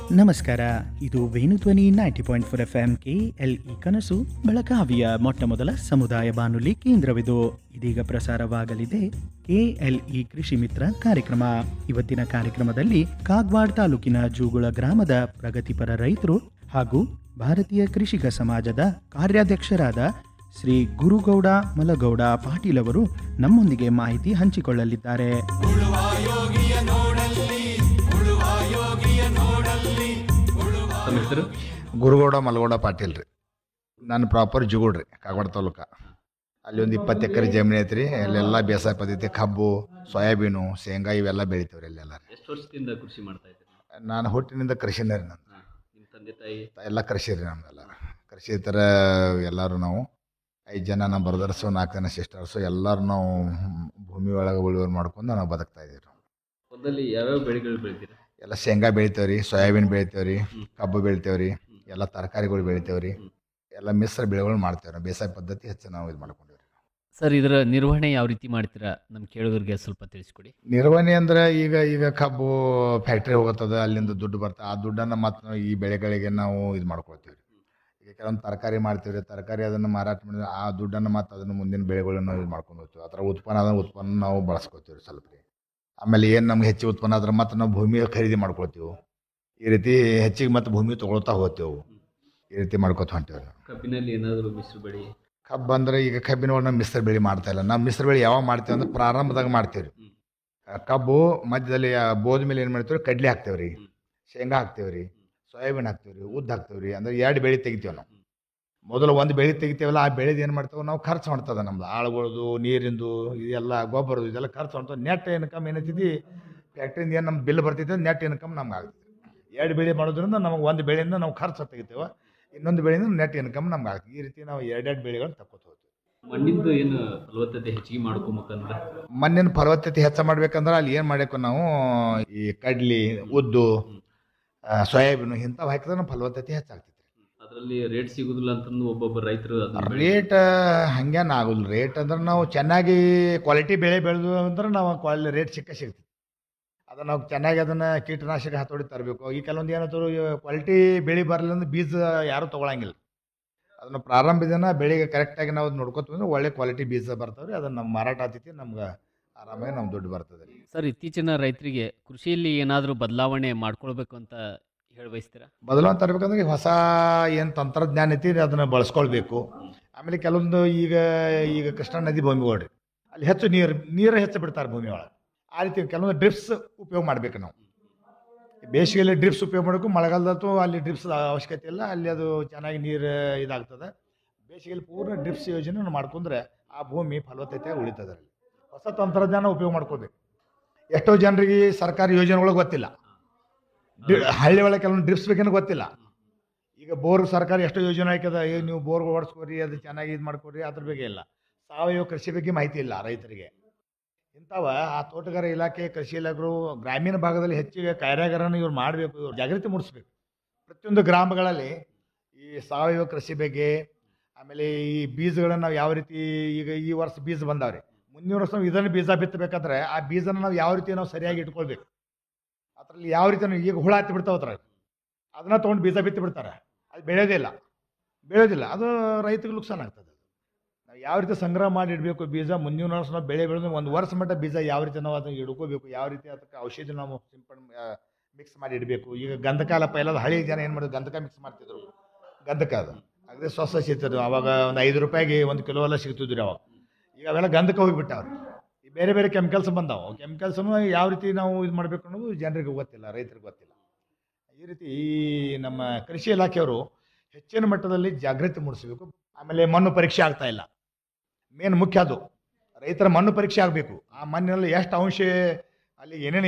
ನಮಸ್ಕಾರ ಇದು Venudhwani ninety point four F M K L E ಕನಸು ಬೆಳಗಾವಿಯ ಮೊಟ್ಟ ಮೊದಲ ಸಮುದಾಯ ಬಾನುಲಿ ಕೇಂದ್ರವಿದು ಇದೀಗ ಪ್ರಸಾರವಾಗಲಿದೆ ಕೆ ಎಲ್ ಇ ಕೃಷಿ ಮಿತ್ರ ಕಾರ್ಯಕ್ರಮ ಇವತ್ತಿನ ಕಾರ್ಯಕ್ರಮದಲ್ಲಿ ಕಾಗವಾಡ್ ತಾಲೂಕಿನ ಜೂಗುಳ ಗ್ರಾಮದ ಪ್ರಗತಿಪರ ರೈತರು ಹಾಗೂ ಭಾರತೀಯ ಕೃಷಿಕ ಸಮಾಜದ ಕಾರ್ಯಾಧ್ಯಕ್ಷರಾದ ಶ್ರೀ ಗುರುಗೌಡ ಮಲಗೌಡ ಪಾಟೀಲ್ ಅವರು ನಮ್ಮೊಂದಿಗೆ ಮಾಹಿತಿ ಹಂಚಿಕೊಳ್ಳಲಿದ್ದಾರೆ ತಮ್ಮ ಹೆಸರು ಗುರುಗೌಡ ಮಲಗೌಡ ಪಾಟೀಲ್ ರೀ ನಾನು ಪ್ರಾಪರ್ ಜುಗುಡ್ ರೀ ಕಾಗವಾಡ ತಾಲೂಕ ಅಲ್ಲಿ ಒಂದು ಇಪ್ಪತ್ತು ಎಕರೆ ಜಮೀನು ಐತ್ರಿ ಅಲ್ಲೆಲ್ಲ ಬೇಸಾಯ ಪದ್ಧತಿ ಕಬ್ಬು ಸೋಯಾಬೀನು ಶೇಂಗಾ ಇವೆಲ್ಲ ಬೆಳಿತೀವಿ ರೀ ಅಲ್ಲೆಲ್ಲ ರೀ ಎಷ್ಟು ವರ್ಷದಿಂದ ಕೃಷಿ ಮಾಡ್ತಾ ಇದ್ದೀರಿ ನಾನು ಹುಟ್ಟಿನಿಂದ ಕೃಷಿನೇ ರೀ ನಂದು ಹಾ. ನಿಮ್ಮ ತಂದೆ ತಾಯಿ ಎಲ್ಲ ಕೃಷಿ ರೀ ನಮ್ದೆಲ್ಲ ಕೃಷಿ ಥರ ಎಲ್ಲರೂ ನಾವು ಐದು ಜನ ನಮ್ಮ ಬ್ರದರ್ಸು ನಾಲ್ಕು ಜನ ಸಿಸ್ಟರ್ಸು ಎಲ್ಲರೂ ನಾವು ಭೂಮಿ ಒಳಗೆ ಉಳುವರಿ ಮಾಡ್ಕೊಂಡು ನಾವು ಬದುಕ್ತಾ ಇದೀವಿ ರೀ ಹೊಲದಲ್ಲಿ ಯಾವ್ಯಾವ ಬೆಳೆಗಳು ಬೆಳಿತೀರಾ ಎಲ್ಲ ಶೇಂಗಾ ಬೆಳಿತೇವೆ ರೀ ಸೋಯಾಬೀನ್ ಬೆಳಿತೇವೆ ರೀ ಹ್ಮ್. ಕಬ್ಬು ಬೆಳಿತೇವೆ ರೀ ಎಲ್ಲ ತರಕಾರಿಗಳು ಬೆಳಿತೇವೆ ರೀ ಹ್ಮ್. ಎಲ್ಲ ಮಿಶ್ರ ಬೆಳೆಗಳು ಮಾಡ್ತೇವೆ ರೀ ಬೇಸಾಯ ಪದ್ಧತಿ ಹೆಚ್ಚು ನಾವು ಇದು ಮಾಡ್ಕೊಂಡಿವಿ ರೀ ಸರ್ ಇದರ ನಿರ್ವಹಣೆ ಯಾವ ರೀತಿ ಮಾಡ್ತೀರಾ ನಮ್ಮ ಕೇಳುಗರಿಗೆ ಸ್ವಲ್ಪ ತಿಳಿಸ್ಕೊಡಿ ನಿರ್ವಹಣೆ ಅಂದ್ರೆ ಈಗ ಈಗ ಕಬ್ಬು ಫ್ಯಾಕ್ಟ್ರಿ ಹೋಗುತ್ತದೆ ಅಲ್ಲಿಂದ ದುಡ್ಡು ಬರ್ತದೆ ಆ ದುಡ್ಡನ್ನು ಮತ್ತೆ ನಾವು ಈ ಬೆಳೆಗಳಿಗೆ ನಾವು ಇದು ಮಾಡ್ಕೊಳ್ತೀವಿ ಈಗ ಕೆಲವೊಂದು ತರಕಾರಿ ಮಾಡ್ತೀವಿ ರೀ ತರಕಾರಿ ಅದನ್ನು ಮಾರಾಟ ಮಾಡಿದ್ರೆ ಆ ದುಡ್ಡನ್ನು ಮತ್ತೆ ಅದನ್ನು ಮುಂದಿನ ಬೆಳೆಗಳನ್ನು ನಾವು ಇದು ಮಾಡ್ಕೊಂಡು ಹೋಗ್ತೀವಿ ಆ ಥರ ಉತ್ಪನ್ನ ಅದ ಉತ್ಪನ್ನ ನಾವು ಬಳಸ್ಕೊತೀವಿ ರೀ ಸ್ವಲ್ಪ ರೀ ಆಮೇಲೆ ಏನು ನಮ್ಗೆ ಹೆಚ್ಚು ಉತ್ಪನ್ನ ಆದ್ರೆ ಮತ್ತೆ ನಾವು ಭೂಮಿ ಖರೀದಿ ಮಾಡ್ಕೊಳ್ತೀವಿ ಈ ರೀತಿ ಹೆಚ್ಚಿಗೆ ಮತ್ತೆ ಭೂಮಿ ತೊಗೊಳ್ತಾ ಹೋಗ್ತೇವೆ ಈ ರೀತಿ ಮಾಡ್ಕೊತ ಹೊಂಟೇವೆ ರೀ ಕಬ್ಬಿನಲ್ಲಿ ಏನಾದರೂ ಮಿಶ್ರ ಬೆಳೆ ಕಬ್ಬು ಅಂದ್ರೆ ಈಗ ಕಬ್ಬಿನ ಒಳಗೆ ನಾವು ಮಿಶ್ರ ಬೆಳೆ ಮಾಡ್ತಾ ಇಲ್ಲ ನಾವು ಮಿಶ್ರ ಬೆಳೆ ಯಾವಾಗ ಮಾಡ್ತೀವಿ ಅಂದ್ರೆ ಪ್ರಾರಂಭದಾಗ ಮಾಡ್ತೀವಿ ರೀ ಹ್ಮ್. ಆ ಕಬ್ಬು ಮಧ್ಯದಲ್ಲಿ ಆ ಬೋದ ಮೇಲೆ ಏನು ಮಾಡ್ತೀವಿ ಕಡ್ಲೆ ಹಾಕ್ತೇವೆ ರೀ ಹ್ಮ್. ಶೇಂಗಾ ಹಾಕ್ತೇವೆ ರೀ ಸೋಯಾಬೀನ್ ಹಾಕ್ತೇವೆ ರೀ ಉದ್ದು ಹಾಕ್ತೇವೆ ರೀ ಅಂದ್ರೆ ಎರಡು ಬೆಳೆ ತೆಗಿತೀವಿ ನಾವು ಮೊದಲು ಒಂದು ಬೆಳೆ ತೆಗಿತೇವಲ್ಲ ಆ ಬೆಳೆದು ಏನು ಮಾಡ್ತೇವೆ ನಾವು ಖರ್ಚು ಮಾಡ್ತದೆ ನಮ್ದು ಆಳುಗಳದು ನೀರಿಂದು ಇದೆಲ್ಲ ಗೊಬ್ಬರದು ಇದೆಲ್ಲ ಖರ್ಚು ಮಾಡ್ತದೆ ನೆಟ್ ಇನ್ಕಮ್ ಏನೈತಿ ಫ್ಯಾಕ್ಟ್ರಿಯಿಂದ ಏನು ನಮ್ಮ ಬಿಲ್ ಬರ್ತೈತೆ ನೆಟ್ ಇನ್ಕಮ್ ನಮ್ಗೆ ಆಗ್ತದೆ ಎರಡು ಬೆಳೆ ಮಾಡೋದ್ರಿಂದ ನಮಗೆ ಒಂದು ಬೆಳೆಯಿಂದ ನಾವು ಖರ್ಚು ತೆಗಿತೇವೆ ಇನ್ನೊಂದು ಬೆಳೆಯಿಂದ ನೆಟ್ ಇನ್ಕಮ್ ನಮ್ಗೆ ಆಗ್ತದೆ ಈ ರೀತಿ ನಾವು ಎರಡೆರಡು ಬೆಳೆಗಳನ್ನ ತಕ್ಕೋತ ಹೋಗ್ತೀವಿ ಮಣ್ಣಿಂದು ಏನು ಫಲವತ್ತತೆ ಹೆಚ್ಚಿಗೆ ಮಾಡ್ಕೊಬೇಕಂದ್ರೆ ಮಣ್ಣಿನ ಫಲವತ್ತತೆ ಹೆಚ್ಚು ಮಾಡ್ಬೇಕಂದ್ರೆ ಅಲ್ಲಿ ಏನು ಮಾಡಬೇಕು ನಾವು ಈ ಕಡ್ಲಿ ಉದ್ದು ಆ, ಸೋಯಾಬೀನು ಇಂಥವು ಹಾಕಿದ್ರೆ ನಮ್ಮ ಫಲವತ್ತತೆ ಹೆಚ್ಚಾಗ್ತೈತಿ ಅದರಲ್ಲಿ ರೇಟ್ ಸಿಗುದಿಲ್ಲ ಅಂತಂದು ಒಬ್ಬೊಬ್ಬ ರೈತರು ಅದನ್ನ ಬೆಳೆ- ರೇಟ್ ಹಂಗೇನು ಆಗೋಲ್ಲ ರೇಟ್ ಅಂದ್ರೆ ನಾವು ಚೆನ್ನಾಗಿ ಕ್ವಾಲಿಟಿ ಬೆಳೆ ಬೆಳೆದು ಅಂದ್ರೆ ನಾವು ಕ್ವಾಲಿ ರೇಟ್ ಸಿಕ್ಕ ಸಿಗ್ತೈತಿ ಅದನ್ನು ನಾವು ಚೆನ್ನಾಗಿ ಅದನ್ನು ಕೀಟನಾಶಕ ಹತೋಡಿ ತರಬೇಕು ಈ ಕೆಲವೊಂದು ಏನಾದ್ರು ಕ್ವಾಲಿಟಿ ಬೆಳೆ ಬರಲಿಲ್ಲ ಅಂದ್ರೆ ಬೀಜ ಯಾರೂ ತೊಗೊಳಂಗಿಲ್ಲ ಅದನ್ನು ಪ್ರಾರಂಭದಿಂದ ಬೆಳೆಗೆ ಕರೆಕ್ಟಾಗಿ ನಾವು ಅದ್ ನೋಡ್ಕೊತೀವಿ ಅಂದ್ರೆ ಒಳ್ಳೆ ಕ್ವಾಲಿಟಿ ಬೀಜ ಬರ್ತಾವೆ ರೀ ಅದನ್ನು ನಮ್ಮ ಮಾರಾಟ ಆಗ್ತೈತಿ ನಮ್ಗೆ ಆರಾಮಾಗಿ ನಮ್ಗೆ ದುಡ್ಡು ಬರ್ತದೆ ರೀ ಸರ್ ಇತ್ತೀಚಿನ ರೈತರಿಗೆ ಕೃಷಿಯಲ್ಲಿ ಏನಾದರೂ ಬದಲಾವಣೆ ಮಾಡ್ಕೊಳ್ಬೇಕು ಅಂತ ಹೇಳಿ ಬಯಸ್ತೀರಾ ಬದಲಾವಣೆ ತರಬೇಕಂದ್ರೆ ಈಗ ಹೊಸ ಏನು ತಂತ್ರಜ್ಞಾನ ಐತಿ ಅದನ್ನು ಬಳಸ್ಕೊಳ್ಬೇಕು ಆಮೇಲೆ ಕೆಲವೊಂದು ಈಗ ಈಗ ಕೃಷ್ಣಾ ನದಿ ಭೂಮಿಗಳು ರೀ ಅಲ್ಲಿ ಹೆಚ್ಚು ನೀರು ನೀರು ಹೆಚ್ಚು ಬಿಡ್ತಾರೆ ಭೂಮಿ ಒಳಗೆ ಆ ರೀತಿ ಕೆಲವೊಂದು ಡ್ರಿಪ್ಸ್ ಉಪಯೋಗ ಮಾಡ್ಬೇಕು ನಾವು ಬೇಸಿಗೆಯಲ್ಲಿ ಡ್ರಿಪ್ಸ್ ಉಪಯೋಗ ಮಾಡಬೇಕು ಮಳೆಗಾಲದಲ್ಲೂ ಅಲ್ಲಿ ಡ್ರಿಪ್ಸ್ ಅವಶ್ಯಕತೆ ಇಲ್ಲ ಅಲ್ಲಿ ಅದು ಚೆನ್ನಾಗಿ ನೀರು ಇದಾಗ್ತದೆ ಬೇಸಿಗೆಯಲ್ಲಿ ಪೂರ್ಣ ಡ್ರಿಪ್ಸ್ ಯೋಜನೆ ನಾವು ಮಾಡ್ಕೊಂಡ್ರೆ ಆ ಭೂಮಿ ಫಲವತ್ತತೆಯಾಗಿ ಉಳಿತದೆ ಅಲ್ಲಿ ಹೊಸ ತಂತ್ರಜ್ಞಾನ ಉಪಯೋಗ ಮಾಡ್ಕೋಬೇಕು ಎಷ್ಟೋ ಜನರಿಗೆ ಸರ್ಕಾರಿ ಯೋಜನೆಗಳು ಗೊತ್ತಿಲ್ಲ ಡಿ- ಹಳ್ಳಿ ಒಳಗೆ ಕೆಲವೊಂದು ಡ್ರಿಪ್ಸ್ ಬೇಕೇನೋ ಗೊತ್ತಿಲ್ಲ ಈಗ ಬೋರ್ ಸರ್ಕಾರ ಎಷ್ಟೋ ಯೋಜನೆ ಹಾಕ್ಯದ ಏ ನೀವು ಬೋರ್ ಓಡಿಸ್ಕೊರಿ ಅದು ಚೆನ್ನಾಗಿ ಇದು ಮಾಡ್ಕೊರಿ ಅದ್ರ ಬಗ್ಗೆ ಇಲ್ಲ ಸಾವಯವ ಕೃಷಿ ಬಗ್ಗೆ ಮಾಹಿತಿ ಇಲ್ಲ ರೈತರಿಗೆ ಇಂಥವ ಆ ತೋಟಗಾರ ಇಲಾಖೆ ಕೃಷಿ ಇಲಾಖೆಗಳು ಗ್ರಾಮೀಣ ಭಾಗದಲ್ಲಿ ಹೆಚ್ಚಿಗೆ ಕಾರ್ಯಾಗಾರನ ಇವ್ರು ಮಾಡಬೇಕು ಇವ್ರು ಜಾಗೃತಿ ಮೂಡಿಸ್ಬೇಕು ಪ್ರತಿಯೊಂದು ಗ್ರಾಮಗಳಲ್ಲಿ ಈ ಸಾವಯವ ಕೃಷಿ ಬಗ್ಗೆ ಆಮೇಲೆ ಈ ಬೀಜಗಳನ್ನ ನಾವು ಯಾವ ರೀತಿ ಈಗ ಈ ವರ್ಷ ಬೀಜ ಬಂದಾವ್ರಿ ಮುಂದಿನ ವರ್ಷ ನಾವು ಇದನ್ನು ಬೀಜ ಬಿತ್ತಬೇಕಾದ್ರೆ ಆ ಬೀಜನ ನಾವು ಯಾವ ರೀತಿ ನಾವು ಸರಿಯಾಗಿ ಇಟ್ಕೊಳ್ಬೇಕು ಅದ್ರಲ್ಲಿ ಯಾವ ರೀತಿ ನಾವು ಈಗ ಹುಳ ಹತ್ತಿ ಬಿಡ್ತಾವ ಅದ್ರಾಗ ಅದನ್ನ ತೊಗೊಂಡು ಬೀಜ ಬಿತ್ತಿ ಬಿಡ್ತಾರೆ ಅದು ಬೆಳೆಯೋದಿಲ್ಲ ಬೆಳೆಯೋದಿಲ್ಲ ಅದು ರೈತರಿಗೆ ನುಕ್ಸಾನ ಆಗ್ತದೆ ನಾವು ಯಾವ ರೀತಿ ಸಂಗ್ರಹ ಮಾಡಿ ಇಡಬೇಕು ಬೀಜ ಮುಂದಿನ ವರ್ಷ ನಾವು ಬೆಳೆ ಬೆಳೆದು ಒಂದು ವರ್ಷ ಮಟ್ಟ ಬೀಜ ಯಾವ ರೀತಿ ನಾವು ಅದನ್ನ ಇಡ್ಕೋಬೇಕು ಯಾವ ರೀತಿ ಅದಕ್ಕೆ ಔಷಧಿ ನಾವು ಸಿಂಪಡಣೆ ಮಿಕ್ಸ್ ಮಾಡಿ ಇಡಬೇಕು ಈಗ ಗಂಧಕಾಲ ಪೈಲದ ಹಳಿ ಜನ ಏನು ಮಾಡಿದ್ರು ಗಂಧಕ ಮಿಕ್ಸ್ ಮಾಡ್ತಿದ್ರು ಗಂಧಕ ಅದು ಅದೇ ಸ್ವಸ್ಥ ಸಿಗ್ತದೆ ಅವಾಗ ಒಂದು ಐದು ರೂಪಾಯಿಗೆ ಒಂದು ಕಿಲೋ ಎಲ್ಲ ಸಿಗ್ತಿದ್ರು ಅವಾಗ ಈಗ ಅವೆಲ್ಲ ಗಂಧಕ ಹೋಗಿಬಿಟ್ಟವ್ರು ಈ ಬೇರೆ ಬೇರೆ ಕೆಮಿಕಲ್ಸ್ ಬಂದಾವು ಕೆಮಿಕಲ್ಸನ್ನು ಯಾವ ರೀತಿ ನಾವು ಇದು ಮಾಡಬೇಕು ಅನ್ನೋದು ಜನರಿಗೆ ಗೊತ್ತಿಲ್ಲ ರೈತರಿಗೆ ಗೊತ್ತಿಲ್ಲ ಈ ರೀತಿ ಈ ನಮ್ಮ ಕೃಷಿ ಇಲಾಖೆಯವರು ಹೆಚ್ಚಿನ ಮಟ್ಟದಲ್ಲಿ ಜಾಗೃತಿ ಮೂಡಿಸಬೇಕು ಆಮೇಲೆ ಮಣ್ಣು ಪರೀಕ್ಷೆ ಆಗ್ತಾ ಇಲ್ಲ ಮೇನ್ ಮುಖ್ಯ ಅದು ರೈತರ ಮಣ್ಣು ಪರೀಕ್ಷೆ ಆಗಬೇಕು ಆ ಮಣ್ಣಿನಲ್ಲಿ ಎಷ್ಟು ಅಂಶ ಅಲ್ಲಿ ಏನೇನು